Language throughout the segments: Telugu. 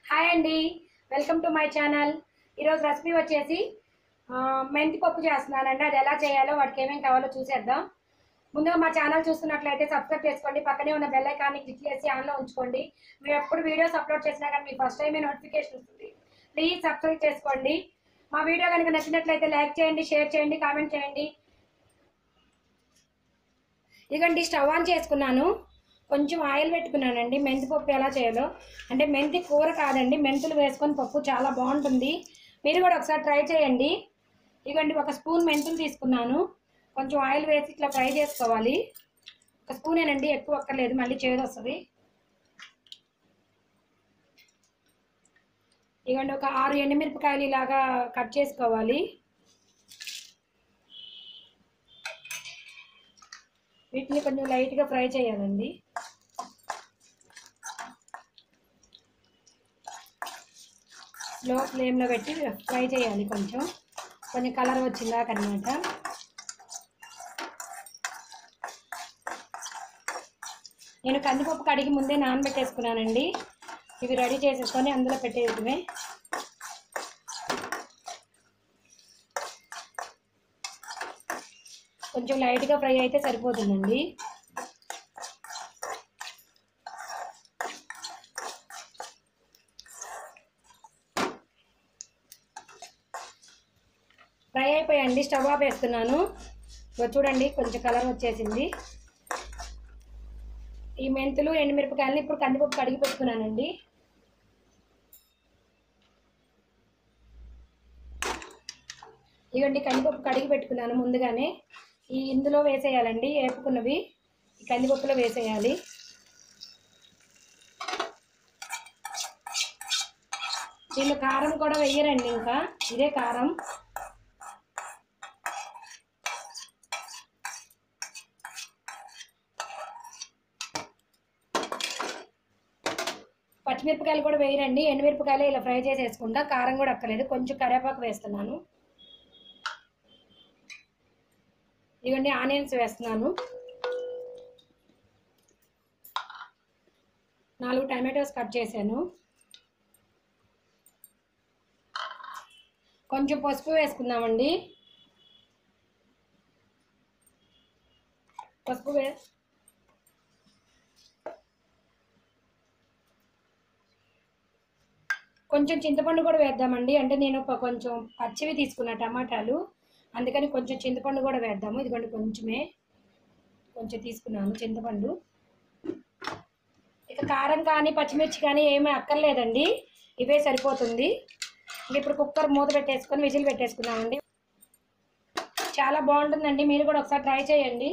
హాయ్ అండి వెల్కమ్ టు మై ఛానల్ ఈరోజు రెసిపీ వచ్చేసి ఆ, మెంతి పప్పు చేస్తున్నానండి అది ఎలా చేయాలో వాటికి ఏమేమి కావాలో చూసేద్దాం ముందుగా మా ఛానల్ చూస్తున్నట్లయితే సబ్స్క్రైబ్ చేసుకోండి పక్కనే ఉన్న బెల్ ఐకాన్ని క్లిక్ చేసి ఆన్లో ఉంచుకోండి మేము ఎప్పుడు వీడియోస్ అప్లోడ్ చేసినా కానీ మీకు ఫస్ట్ టైమే నోటిఫికేషన్ వస్తుంది ప్లీజ్ సబ్స్క్రైబ్ చేసుకోండి మా వీడియో కనుక నచ్చినట్లయితే లైక్ చేయండి షేర్ చేయండి కామెంట్ చేయండి ఇదిగోండి స్టవ్ ఆన్ చేసుకున్నాను కొంచెం ఆయిల్ పెట్టుకున్నానండి మెంతి పప్పు ఎలా చేయాలో అంటే మెంతి కూర కాదండి మెంతులు వేసుకొని పప్పు చాలా బాగుంటుంది మీరు కూడా ఒకసారి ట్రై చేయండి ఇదిగోండి ఒక స్పూన్ మెంతులు తీసుకున్నాను కొంచెం ఆయిల్ వేసి ఇట్లా ఫ్రై చేసుకోవాలి ఒక స్పూనేనండి ఎక్కువ అక్కర్లేదు మళ్ళీ చేదు వస్తుంది ఇదిగోండి ఒక ఆరు ఎండుమిరపకాయలు ఇలాగా కట్ చేసుకోవాలి వీటిని కొంచెం లైట్గా ఫ్రై చేయాలండి లో ఫ్లేమ్లో పెట్టి ఫ్రై చేయాలి కొంచెం కొంచెం కలర్ వచ్చిందాక అనమాట నేను కందిపప్పు కడిగి ముందే నానబెట్టేసుకున్నానండి ఇవి రెడీ చేసేసుకొని అందులో పెట్టేయడమే కొంచెం లైట్గా ఫ్రై అయితే సరిపోతుందండి ఫ్రై అయిపోయండి స్టవ్ ఆఫ్ వేస్తున్నాను ఇగో చూడండి కొంచెం కలర్ వచ్చేసింది ఈ మెంతులు ఎండుమిరపకాయలు ఇప్పుడు కందిపప్పు కడిగి పెట్టుకున్నానండి ఇవ్వండి కందిపప్పు కడిగి పెట్టుకున్నాను ముందుగానే ఈ ఇందులో వేసేయాలండి వేపుకున్నవి ఈ కందిపప్పులో వేసేయాలి దీనిలో కారం కూడా వెయ్యరండి ఇంకా ఇదే కారం పచ్చిమిరపకాయలు కూడా వేయరండి ఎండుమిరపకాయలు ఇలా ఫ్రై చేసేసుకుంటా కారం కూడా అక్కర్లేదు కొంచెం కరివేపాకు వేస్తున్నాను ఇవన్నీ ఆనియన్స్ వేస్తున్నాను నాలుగు టమాటోస్ కట్ చేశాను కొంచెం పసుపు వేసుకుందామండి పసుపు వే కొంచెం చింతపండు కూడా వేద్దామండి అంటే నేను ఒక కొంచెం పచ్చివి తీసుకున్న టమాటాలు అందుకని కొంచెం చింతపండు కూడా వేద్దాము ఇదిగోండి కొంచెమే కొంచెం తీసుకున్నాను చింతపండు ఇక కారం కానీ పచ్చిమిర్చి కానీ ఏమీ అక్కర్లేదండి ఇవే సరిపోతుంది ఇంక ఇప్పుడు కుక్కర్ మూత పెట్టేసుకొని విజిల్ పెట్టేసుకున్నామండి చాలా బాగుంటుందండి మీరు కూడా ఒకసారి ట్రై చేయండి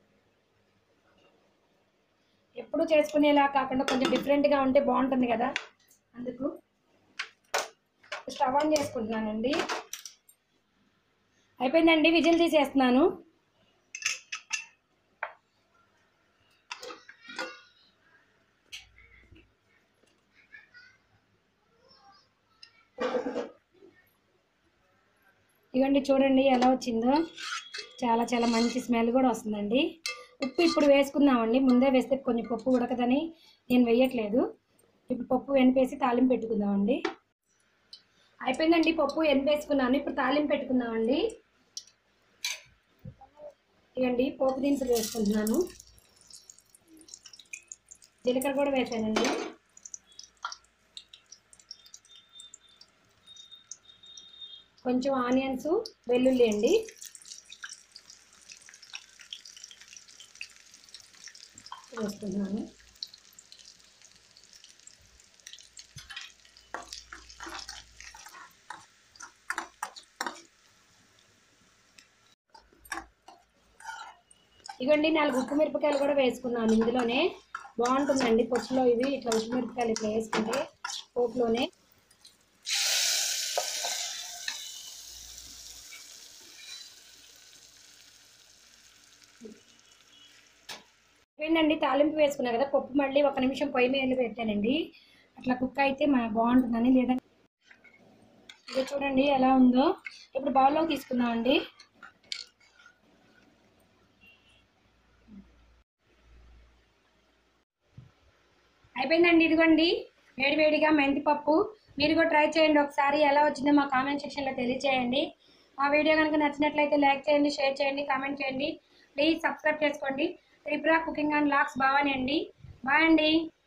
ఎప్పుడు చేసుకునేలా కాకుండా కొంచెం డిఫరెంట్గా ఉంటే బాగుంటుంది కదా అందుకు స్టవ్ ఆన్ చేసుకుంటున్నానండి అయిపోయిందండి విజిల్ తీసేస్తున్నాను ఇవ్వండి చూడండి ఎలా వచ్చిందో చాలా చాలా మంచి స్మెల్ కూడా వస్తుందండి ఉప్పు ఇప్పుడు వేసుకుందామండి ముందే వేస్తే కొంచెం పప్పు ఉడకదని నేను వేయట్లేదు ఇప్పుడు పప్పు వెనిపేసి తాలింపు పెట్టుకుందామండి అయిపోయిందండి పప్పు ఎనిపేసుకున్నాను ఇప్పుడు తాలింపు పెట్టుకుందామండి ఇవ్వండి పోపు దినుసులు వేసుకుంటున్నాను జీలకర్ర కూడా వేసానండి కొంచెం ఆనియన్స్ వెల్లుల్లి అండి వేసుకుంటున్నాను ఇవ్వండి నాలుగు ఉప్పు మిరపకాయలు కూడా వేసుకున్నాను ఇందులోనే బాగుంటుందండి పొచ్చులో ఇవి ఇట్లా ఉప్పు మిరపకాయలు ఇట్లా వేసుకుంటే పోపులోనే ఏంటండి తాలింపు వేసుకున్నా కదా పప్పు మళ్ళీ ఒక నిమిషం పొయ్యి మీద పెట్టానండి అట్లా కుక్ అయితే మా బాగుంటుందని లేదంటే ఇది చూడండి ఎలా ఉందో ఇప్పుడు బౌల్లోకి తీసుకుందామండి అయిపోయిందండి ఇదిగోండి వేడివేడిగా మెంతి పప్పు మీరు కూడా ట్రై చేయండి ఒకసారి ఎలా వచ్చిందో మా కామెంట్ సెక్షన్లో తెలియచేయండి మా వీడియో కనుక నచ్చినట్లయితే లైక్ చేయండి షేర్ చేయండి కామెంట్ చేయండి ప్లీజ్ సబ్స్క్రైబ్ చేసుకోండి త్రిపుర కుకింగ్ అండ్ లాక్స్ భవాని అండి బాయ్ అండి